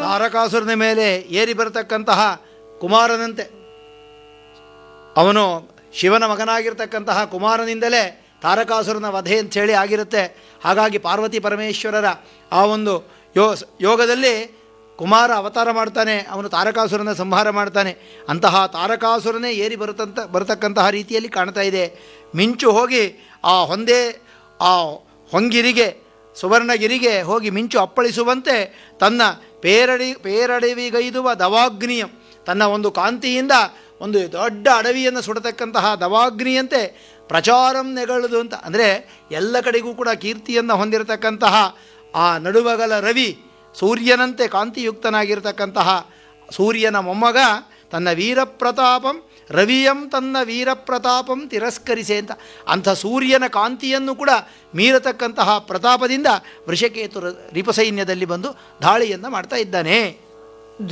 ತಾರಕಾಸುರನ ಮೇಲೆ ಏರಿ ಬರತಕ್ಕಂತಹ ಕುಮಾರನಂತೆ ಅವನು ಶಿವನ ಮಗನಾಗಿರ್ತಕ್ಕಂತಹ ಕುಮಾರನಿಂದಲೇ ತಾರಕಾಸುರನ ವಧೆ ಅಂಥೇಳಿ ಆಗಿರುತ್ತೆ ಹಾಗಾಗಿ ಪಾರ್ವತಿ ಪರಮೇಶ್ವರರ ಆ ಒಂದು ಯೋ ಯೋಗದಲ್ಲಿ ಕುಮಾರ ಅವತಾರ ಮಾಡ್ತಾನೆ ಅವನು ತಾರಕಾಸುರನ ಸಂಹಾರ ಮಾಡ್ತಾನೆ ಅಂತಹ ತಾರಕಾಸುರನೇ ಏರಿ ಬರುತ್ತಂತ ಬರತಕ್ಕಂತಹ ರೀತಿಯಲ್ಲಿ ಕಾಣ್ತಾ ಇದೆ ಮಿಂಚು ಹೋಗಿ ಆ ಹೊಂದೆ ಆ ಹೊಂಗಿರಿಗೆ ಸುವರ್ಣಗಿರಿಗೆ ಹೋಗಿ ಮಿಂಚು ಅಪ್ಪಳಿಸುವಂತೆ ತನ್ನ ಪೇರಡಿ ಪೇರಡವಿಗೈದುವ ದವಾಗ್ನಿಯ ತನ್ನ ಒಂದು ಕಾಂತಿಯಿಂದ ಒಂದು ದೊಡ್ಡ ಅಡವಿಯನ್ನು ಸುಡತಕ್ಕಂತಹ ದವಾಗ್ನಿಯಂತೆ ಪ್ರಚಾರಂ ನೆಗಳುದು ಅಂತ ಅಂದರೆ ಎಲ್ಲ ಕಡೆಗೂ ಕೂಡ ಕೀರ್ತಿಯನ್ನು ಹೊಂದಿರತಕ್ಕಂತಹ ಆ ನಡುವಗಲ ರವಿ ಸೂರ್ಯನಂತೆ ಕಾಂತಿಯುಕ್ತನಾಗಿರ್ತಕ್ಕಂತಹ ಸೂರ್ಯನ ಮೊಮ್ಮಗ ತನ್ನ ವೀರಪ್ರತಾಪಂ ರವಿಯಂ ತನ್ನ ವೀರಪ್ರತಾಪಂ ತಿರಸ್ಕರಿಸೆ ಅಂತ ಅಂಥ ಸೂರ್ಯನ ಕಾಂತಿಯನ್ನು ಕೂಡ ಮೀರತಕ್ಕಂತಹ ಪ್ರತಾಪದಿಂದ ವೃಷಕೇತು ರ- ರಿಪಸೈನ್ಯದಲ್ಲಿ ಬಂದು ದಾಳಿಯನ್ನು ಮಾಡ್ತಾ ಇದ್ದಾನೆ